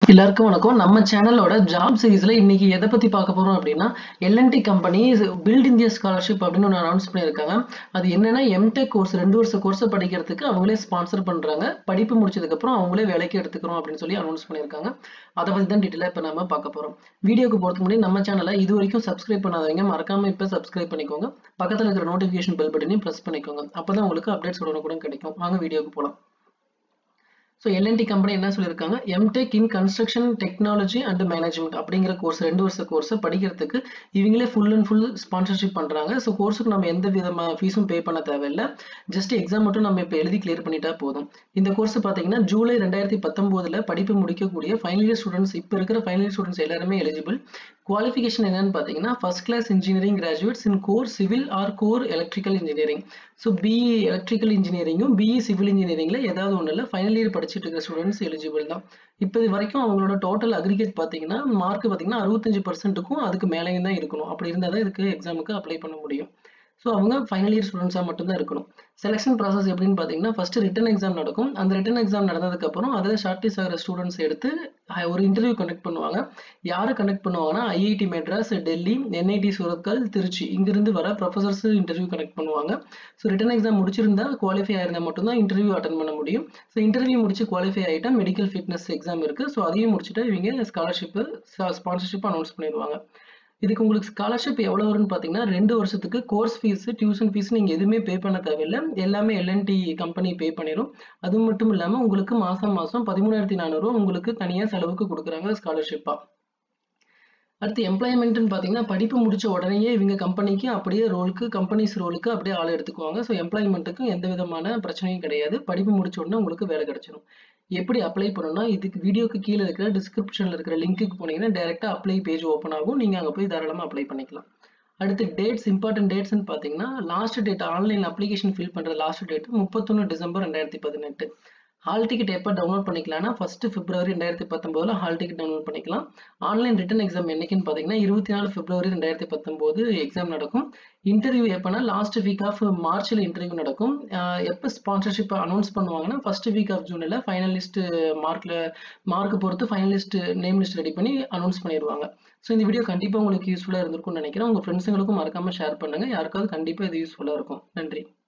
எல்லாருக்கும் வணக்கம் நம்ம சேனலோட ஜாப் சீரிஸ்ல இன்னைக்கு எதை பத்தி பார்க்க போறோம் அப்படின்னா LNT company build India scholarship அப்படின்னு ஒன்று அனௌன்ஸ் பண்ணியிருக்காங்க அது என்னன்னா எம்டெக் கோர்ஸ் ரெண்டு வருஷ கோர்ஸை படிக்கிறதுக்கு அவங்களே ஸ்பான்சர் பண்றாங்க படிப்பு முடிச்சதுக்கு அப்புறம் அவங்களே வேலைக்கு எடுத்துக்கிறோம் அப்படின்னு சொல்லி அனௌன்ஸ் பண்ணியிருக்காங்க அதை பத்தி தான் டீட்டெயிலாக இப்போ நம்ம பார்க்க போறோம் வீடியோக்கு போறதுக்கு முன்னாடி நம்ம சேனலை இது வரைக்கும் சப்ஸ்கிரைப் பண்ணாதவங்க மறக்காம இப்போ சப்ஸ்கிரைப் பண்ணிக்கோங்க பக்கத்தில் இருக்கிற நோட்டிஃபிகேஷன் பெல் பட்டனையும் ப்ரெஸ் பண்ணிக்கோங்க அப்பதான் உங்களுக்கு அப்டேட்ஸ் உடனுக்குடன் கிடைக்கும் வாங்க வீடியோக்கு போகலாம் ஸோ எல்என்டி கம்பெனி என்ன சொல்லியிருக்காங்க MTech in construction technology and management அப்படிங்கிற கோர்ஸ் ரெண்டு வருஷ கோர்ஸை படிக்கிறதுக்கு இவங்களே ஃபுல் அண்ட் ஃபுல் ஸ்பான்சர்ஷிப் பண்ணுறாங்க ஸோ கோர்ஸுக்கு நம்ம எந்த விதமான ஃபீஸும் பே பண்ண தேவையில்லை ஜஸ்ட் எக்ஸாம் மட்டும் நம்ம இப்போ எழுதி கிளியர் பண்ணிட்டா போதும் இந்த கோர்ஸ் பார்த்தீங்கன்னா ஜூலை ரெண்டாயிரத்தி பத்தொம்போதில் படிப்பு முடிக்கக்கூடிய ஃபைனல் இயர் ஸ்டூடெண்ட்ஸ் இப்போ இருக்கிற ஃபைனல் இயர் ஸ்டூடெண்ட்ஸ் எல்லாருமே எலிஜிபிள் குவாலிஃபிகேஷன் என்னன்னு பார்த்தீங்கன்னா first class engineering graduates in core civil or core electrical engineering so BE electrical இன்ஜினியரிங்கும் பிஇ சிவில் இன்ஜினியரிங்ல ஏதாவது ஒன்றும் இல்லை ஃபைனல் இயர் படிச்சுட்டு இருக்கிற ஸ்டூடெண்ட்ஸ் எலிஜிபிள் தான் இப்போ இது வரைக்கும் அவங்களோட டோட்டல் அக்ரிகேட் பார்த்தீங்கன்னா மார்க் பார்த்தீங்கன்னா அறுபத்தஞ்சு பர்சன்ட்டுக்கும் அதுக்கு மேலேயும் தான் இருக்கணும் அப்படி இருந்தால் தான் இதுக்கு எக்ஸாமுக்கு அப்ளை பண்ண முடியும் ஸோ அவங்க ஃபைனல் இயர் ஸ்டூடெண்ட்ஸாக மட்டும்தான் இருக்கணும் செலெக்ஷன் ப்ராசஸ் எப்படின்னு பார்த்தீங்கன்னா ஃபர்ஸ்ட் ரிட்டன் எக்ஸாம் நடக்கும் அந்த ரிட்டன் எக்ஸாம் நடந்ததுக்கப்புறம் அதில் ஷார்ட்லிஸ்ட் ஆகிற ஸ்டூடெண்ட்ஸ் எடுத்து ஒரு இன்டர்வியூ கண்டக்ட் பண்ணுவாங்க யார் கண்டக்ட் பண்ணுவாங்கன்னா ஐஐடி மெட்ராஸ் டெல்லி என்ஐடி சூரத்கல் திருச்சி இங்கிருந்து வர ப்ரொஃபசர்ஸ் இன்டர்வியூ கண்டக்ட் பண்ணுவாங்க ஸோ ரிட்டன் எக்ஸாம் முடிச்சிருந்தா குவாலிஃபை ஆயிருந்தா மட்டும்தான் இன்டர்வியூ அட்டன் பண்ண முடியும் ஸோ இன்டர்வியூ முடிச்சு குவாலிஃபை ஆகிட்டா மெடிக்கல் ஃபிட்னஸ் எக்ஸாம் இருக்குது ஸோ அதையும் முடிச்சுட்டு இவங்க ஸ்காலர்ஷிப்பு ஸ்பான்சர்ஷிப் அனௌன்ஸ் பண்ணிடுவாங்க இதுக்கு உங்களுக்கு ஸ்காலர்ஷிப் எவ்வளோ வரும்னு பார்த்தீங்கன்னா ரெண்டு வருஷத்துக்கு கோர்ஸ் ஃபீஸ் டியூஷன் ஃபீஸ் நீங்கள் எதுவுமே பே பண்ண தேவையில்லை எல்லாமே எல்என்டி கம்பெனி பே பண்ணிடும் அது மட்டும் இல்லாமல் உங்களுக்கு மாதம் மாதம் பதிமூணாயிரத்தி நானூறுரூவா உங்களுக்கு தனியாக செலவுக்கு கொடுக்குறாங்க ஸ்காலர்ஷிப்பாக அடுத்து எம்ப்ளாய்மெண்ட்னு பார்த்தீங்கன்னா படிப்பு முடிச்ச உடனேயே இவங்க கம்பெனிக்கு அப்படியே ரோலுக்கு கம்பெனிஸ் ரோலுக்கு அப்படியே ஆள் எடுத்துக்குவாங்க ஸோ எம்ப்ளாய்மெண்ட்டுக்கும் எந்த விதமான பிரச்சனையும் கிடையாது படிப்பு முடிச்ச உடனே உங்களுக்கு வேலை கிடைச்சிடும் எப்படி அப்ளை பண்ணணும்னா இதுக்கு வீடியோக்கு கீழே இருக்கிற டிஸ்கிரிப்ஷனில் இருக்கிற லிங்க்குக்கு போனீங்கன்னா டேரெக்டாக அப்ளை பேஜ் ஓப்பன் ஆகும் நீங்கள் அங்கே போய் தாராளமாக அப்ளை பண்ணிக்கலாம் அடுத்து டேட்ஸ் இம்பார்ட்டன்ட் டேட்ஸ்னு பார்த்தீங்கன்னா last date online application fill பண்ணுற லாஸ்ட் டேட் முப்பத்தொன்று டிசம்பர் ரெண்டாயிரத்தி பதினெட்டு ஹால் டிக்கெட் எப்போ டவுன்லோட் பண்ணிக்கலாம்னா ஃபர்ஸ்ட் பிப்ரவரி ரெண்டாயிரத்தி பத்தொம்போதில் ஹால் டிக்கெட் டவுன்லோட் பண்ணிக்கலாம் ஆன்லைன் ரிட்டன் எக்ஸாம் என்னைக்குன்னு பார்த்தீங்கன்னா இருபத்தி நாலு பிப்ரவரி ரெண்டாயிரத்தி பத்தொம்போது எக்ஸாம் நடக்கும் இன்டர்வியூ எப்போனா லாஸ்ட் வீக் ஆஃப் மார்ச்சில் இன்டர்வியூ நடக்கும் எப்போ ஸ்பான்சர்ஷிப் அனௌன்ஸ் பண்ணுவாங்கன்னா ஃபர்ஸ்ட் வீக் ஆஃப் ஜூனில் ஃபைனலிஸ்ட் மார்க்கில் மார்க் பொறுத்து ஃபைனலிஸ்ட் நேம் லிஸ்ட் ரெடி பண்ணி அனௌன்ஸ் பண்ணிடுவாங்க ஸோ இந்த வீடியோ கண்டிப்பாக உங்களுக்கு யூஸ்ஃபுல்லாக இருந்திருக்கும்னு நினைக்கிறேன் உங்கள் ஃப்ரெண்ட்ஸுங்களுக்கும் மறக்காமல் ஷேர் பண்ணுங்கள் யாருக்காவது கண்டிப்பாக இது யூஸ்ஃபுல்லாக இருக்கும் நன்றி